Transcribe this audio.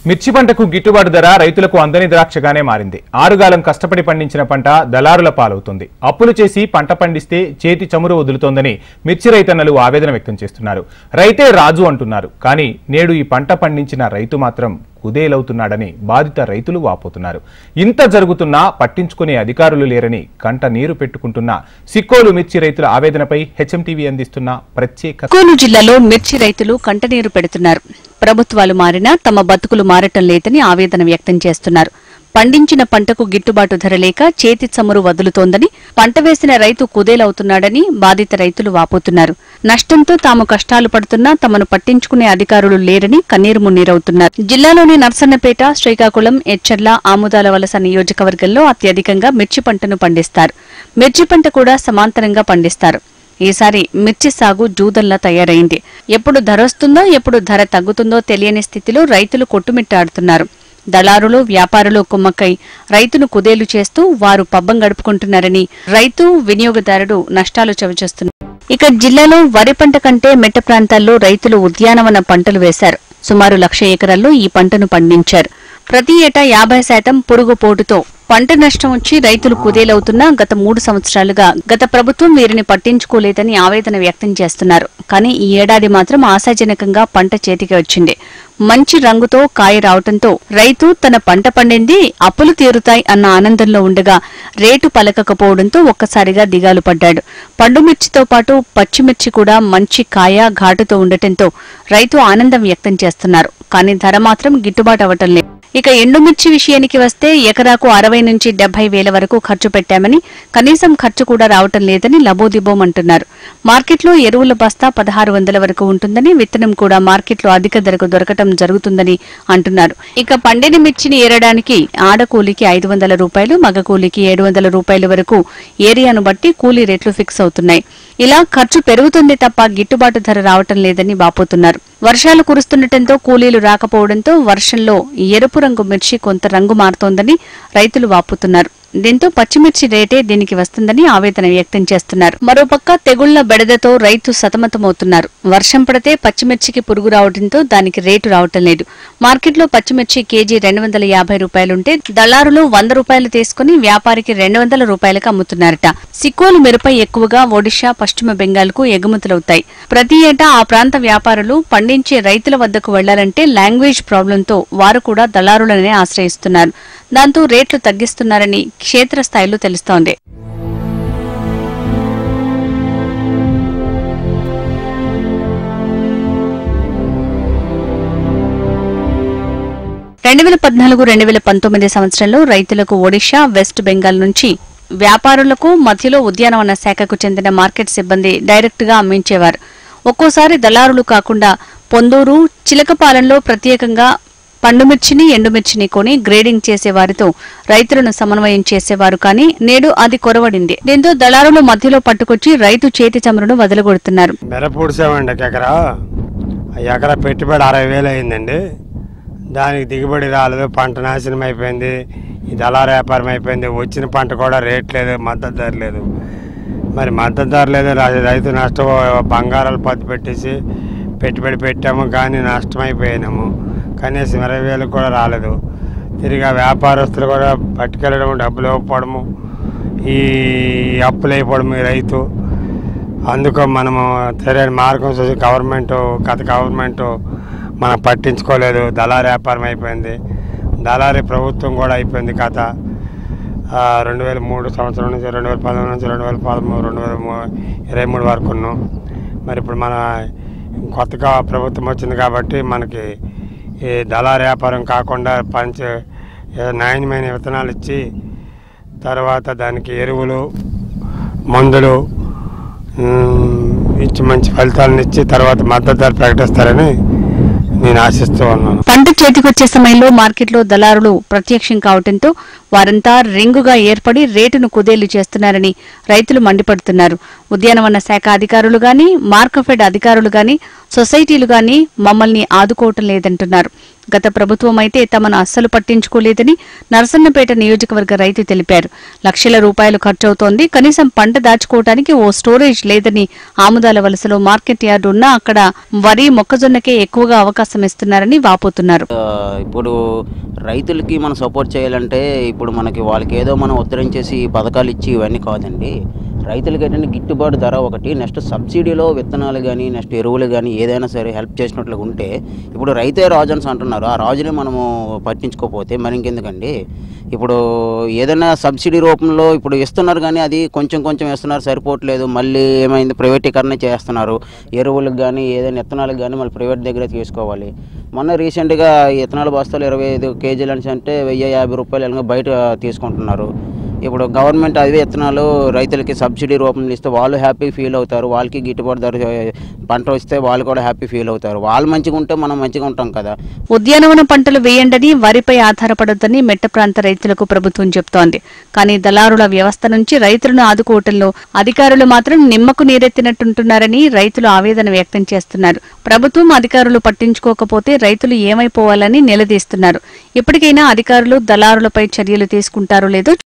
మిర్చి పంటకు గిట్టుబాటు ధర రైతులకు అందని ద్రాక్షగానే మారింది ఆరుగాలం కష్టపడి పండించిన పంట దళారుల పాలవుతుంది అప్పులు చేసి పంట పండిస్తే చేతి చమురు వదులుతోందని మిర్చి రైతన్నలు ఆవేదన వ్యక్తం చేస్తున్నారు రైతే రాజు అంటున్నారు కానీ నేడు ఈ పంట పండించిన రైతు మాత్రం కుదేలవుతున్నాడని బాధిత రైతులు వాపోతున్నారు ఇంత జరుగుతున్నా పట్టించుకునే అధికారులు లేరని కంట నీరు పెట్టుకుంటున్న సిక్కోలు మిర్చి రైతుల ఆవేదనపై హెచ్ఎంటీవీ అందిస్తున్న ప్రత్యేక కోను జిల్లాలో మిర్చి రైతులు కంటనీరు పెడుతున్నారు ప్రభుత్వాలు మారినా తమ బతుకులు మారటం లేదని ఆవేదన వ్యక్తం చేస్తున్నారు పండించిన పంటకు గిట్టుబాటు ధర లేక చేతి చమురు వదులుతోందని పంట వేసిన రైతు కుదేలవుతున్నాడని బాధిత రైతులు వాపోతున్నారు నష్టంతో తాము కష్టాలు పడుతున్నా తమను పట్టించుకునే అధికారులు లేరని కన్నీరు మున్నీరవుతున్నారు జిల్లాలోని నర్సన్నపేట శ్రీకాకుళం ఎచ్చర్ల ఆముదాల వలస నియోజకవర్గంలో అత్యధికంగా మిర్చి పంటను పండిస్తారు మిర్చి పంట కూడా సమాంతరంగా పండిస్తారు ఈసారి మిర్చి సాగు జూదంలా తయారైంది ఎప్పుడు ధర వస్తుందో ఎప్పుడు ధర తగ్గుతుందో తెలియని స్థితిలో రైతులు కొట్టుమిట్టాడుతున్నారు దళారులు వ్యాపారులు కుమ్మక్కై రైతును కుదేలు చేస్తూ వారు పబ్బం గడుపుకుంటున్నారని రైతు వినియోగదారుడు నష్టాలు చవిచూస్తున్నారు ఇక జిల్లాలో వరి పంట కంటే మెట్ట ప్రాంతాల్లో రైతులు ఉద్యానవన పంటలు వేశారు సుమారు లక్ష ఎకరాల్లో ఈ పంటను పండించారు ప్రతి ఏటా యాభై శాతం పురుగు పోటుతో పంట నష్టం వచ్చి రైతులు కుదేలవుతున్నా గత మూడు సంవత్సరాలుగా గత ప్రభుత్వం వీరిని పట్టించుకోలేదని ఆవేదన వ్యక్తం చేస్తున్నారు కానీ ఈ ఏడాది మాత్రం ఆశాజనకంగా పంట చేతికి వచ్చింది మంచి రంగుతో కాయ రావటంతో రైతు తన పంట పండింది అప్పులు తీరుతాయి అన్న ఆనందంలో ఉండగా రేటు పలకకపోవడంతో ఒక్కసారిగా దిగాలు పడ్డాడు పండుమిర్చితో పాటు పచ్చిమిర్చి కూడా మంచి కాయ ఘాటుతో ఉండటంతో రైతు ఆనందం వ్యక్తం చేస్తున్నారు కానీ ధర మాత్రం గిట్టుబాటు అవ్వటం లేదు ఇక ఎండుమిర్చి విషయానికి వస్తే ఎకరాకు అరవై నుంచి డెబ్బై వేల వరకు ఖర్చు పెట్టామని కనీసం ఖర్చు కూడా రావటం లేదని లబోదిబోం అంటున్నారు మార్కెట్లో ఎరువుల బస్తా పదహారు వందల వరకు ఉంటుందని విత్తనం కూడా మార్కెట్లో అధిక ధరకు దొరకటం జరుగుతుందని అంటున్నారు ఇక పండిన మిర్చిని ఏరడానికి ఆడ కూలీకి ఐదు వందల రూపాయలు మగ కూలీకి ఏడు వందల రూపాయల వరకు ఏరియాను బట్టి కూలీ రేట్లు ఫిక్స్ అవుతున్నాయి ఇలా ఖర్చు పెరుగుతుంది తప్ప గిట్టుబాటు ధర రావటం లేదని బాపోతున్నారు వర్షాలు కురుస్తుండటంతో కూలీలు రాకపోవడంతో వర్షంలో ఎరుపు రంగు మిర్చి కొంత రంగు మారుతోందని రైతులు వాపుతున్నారు దీంతో పచ్చిమిర్చి రేటే దీనికి వస్తుందని ఆవేదన వ్యక్తం చేస్తున్నారు మరోపక్క తెగుళ్ల బెడదతో రైతు సతమతమవుతున్నారు వర్షం పడితే పచ్చిమిర్చికి పురుగు రావడంతో దానికి రేటు రావటం లేదు మార్కెట్లో పచ్చిమిర్చి కేజీ రెండు వందల యాభై రూపాయలుంటే దళారులు వంద రూపాయలు తీసుకుని వ్యాపారికి రెండు వందల రూపాయలకు అమ్ముతున్నారట సిక్కోలు మిరపై ఎక్కువగా ఒడిషా పశ్చిమ బెంగాల్కు ఎగుమతులవుతాయి ప్రతి ఏటా ఆ ప్రాంత వ్యాపారులు పండించే రైతుల వద్దకు వెళ్లాలంటే లాంగ్వేజ్ ప్రాబ్లంతో వారు కూడా దళారులనే ఆశ్రయిస్తున్నారు దాంతో రేట్లు తగ్గిస్తున్నారని క్షేత్రస్థాయిలో తెలుస్తోంది రెండు వేల పద్నాలుగు రెండు వేల పంతొమ్మిది సంవత్సరంలో రైతులకు ఒడిషా వెస్ట్ బెంగాల్ నుంచి వ్యాపారులకు మధ్యలో ఉద్యానవన శాఖకు చెందిన మార్కెట్ సిబ్బంది డైరెక్ట్ గా అమ్మించేవారు ఒక్కోసారి దళారులు కాకుండా పొందూరు చిలకపాలెంలో ప్రత్యేకంగా పండుమిర్చిని ఎండుమిర్చిని కొని గ్రేడింగ్ చేసే వారితో రైతులను సమన్వయం చేసేవారు కానీ నేడు అది కొరవడింది దీంతో దళారులు మధ్యలో పట్టుకొచ్చి రైతు చేతి చమురును వదలగొడుతున్నారు మిరప పూడ్చామండి ఒక ఎకరా ఆ ఎకరా పెట్టుబడి అరవై వేలు అయిందండి దానికి దిగుబడి రాలేదు పంట నాశనం అయిపోయింది ఈ దళార వ్యాపారం అయిపోయింది వచ్చిన పంట కూడా రేట్ లేదు మద్దతు ధర లేదు మరి మద్దతు ధర లేదు రా- రైతు నష్టం బంగారాలు పత్తి పెట్టేసి పెట్టుబడి పెట్టాము కానీ నష్టం అయిపోయినాము కనీసం ఇరవై వేలు కూడా రాలేదు తిరిగి ఆ వ్యాపారస్తులు కూడా పట్టుకెళ్ళడం డబ్బులు ఇవ్వకపోవడము ఈ అప్పులు అయిపోవడం ఈ రైతు అందుకు మనము సరైన మార్గం చూసి గవర్నమెంట్ గత గవర్నమెంట్ మనం పట్టించుకోలేదు దళారీ వ్యాపారం అయిపోయింది దళారీ ప్రభుత్వం కూడా అయిపోయింది కథ ఆ, రెండు వేల మూడు సంవత్సరం నుంచి రెండు వేల పదమూడు నుంచి రెండు వేల పదమూడు రెండు వేల మూ- ఇరవై మూడు వరకు ఉన్నాం మరి ఇప్పుడు మన కొత్తగా ప్రభుత్వం వచ్చింది కాబట్టి మనకి ఈ దళారీ వ్యాపారం కాకుండా పంచ ఏ నాణ్యమైన విత్తనాలు ఇచ్చి తర్వాత దానికి ఎరువులు మందులు ఉమ్, ఇచ్చి మంచి ఫలితాలను ఇచ్చి తర్వాత మద్దతు ధర ప్రకటిస్తారని నేను ఆశిస్తూ ఉన్నాను పంట చేతికొచ్చే సమయంలో మార్కెట్లో దళారులు ప్రత్యక్షం కావడంతో వారంతా రింగుగా ఏర్పడి రేటును కుదేలు చేస్తున్నారని రైతులు మండిపడుతున్నారు ఉద్యానవన శాఖ అధికారులు గాని మార్కఫెడ్ అధికారులు గాని సొసైటీలు గాని మమ్మల్ని ఆదుకోవటం లేదంటున్నారు గత ప్రభుత్వం అయితే తమను అస్సలు పట్టించుకోలేదని నరసన్నపేట నియోజకవర్గ రైతు తెలిపారు లక్షల రూపాయలు ఖర్చవుతోంది కనీసం పంట దాచుకోవడానికి ఓ స్టోరేజ్ లేదని ఆముదాల వలసలో మార్కెట్ యార్డు ఉన్నా అక్కడ వరి మొక్కజొన్నకే ఎక్కువగా అవకాశం ఇస్తున్నారని వాపోతున్నారు ఆ, ఇప్పుడు రైతులకి మనం సపోర్ట్ చేయాలంటే ఇప్పుడు మనకి వాళ్ళకి ఏదో మనం ఉత్తరించేసి పథకాలు ఇచ్చి ఇవన్నీ కాదండి రైతులకి ఏంటంటే గిట్టుబాటు ధర ఒకటి నెక్స్ట్ సబ్సిడీలో విత్తనాలు కానీ నెక్స్ట్ ఎరువులు కానీ ఏదైనా సరే హెల్ప్ చేసినట్లుగా ఉంటే ఇప్పుడు రైతే రాజు అని అంటున్నారు ఆ రాజుని మనము పట్టించుకోకపోతే మరి ఇంకెందుకండి ఇప్పుడు ఏదైనా సబ్సిడీ రూపంలో ఇప్పుడు ఇస్తున్నారు కానీ అది కొంచెం కొంచెం ఇస్తున్నారు సరిపోవట్లేదు మళ్ళీ ఏమైంది ప్రైవేటీకరణ చేస్తున్నారు ఎరువులకు కానీ ఏదైనా విత్తనాలకు కానీ మళ్ళీ ప్రైవేట్ దగ్గర తీసుకోవాలి మొన్న రీసెంట్గా ఇత్తనాల బస్తాలు ఇరవై ఐదు కేజీలు అనేసి అంటే వెయ్యి యాభై రూపాయలు ఇలాగ బయట తీసుకుంటున్నారు ఇప్పుడు గవర్నమెంట్ అదే విత్తనాలు రైతులకి సబ్సిడీ రూపంలో ఇస్తే వాళ్ళు హ్యాపీ ఫీల్ అవుతారు వాళ్ళకి గిట్టుబాటు ధర పంట వస్తే వాళ్ళు కూడా హ్యాపీ ఫీల్ అవుతారు వాళ్ళు మంచిగా ఉంటే మనం మంచిగా ఉంటాం కదా ఉద్యానవన పంటలు వేయండని వరిపై ఆధారపడొద్దని మెట్ట ప్రాంత రైతులకు ప్రభుత్వం చెబుతోంది కానీ దళారుల వ్యవస్థ నుంచి రైతులను ఆదుకోవటంలో అధికారులు మాత్రం నిమ్మకు నీరెత్తినట్టుంటున్నారని రైతులు ఆవేదన వ్యక్తం చేస్తున్నారు ప్రభుత్వం అధికారులు పట్టించుకోకపోతే రైతులు ఏమైపోవాలని నిలదీస్తున్నారు ఇప్పటికైనా అధికారులు దళారులపై చర్యలు తీసుకుంటారో లేదో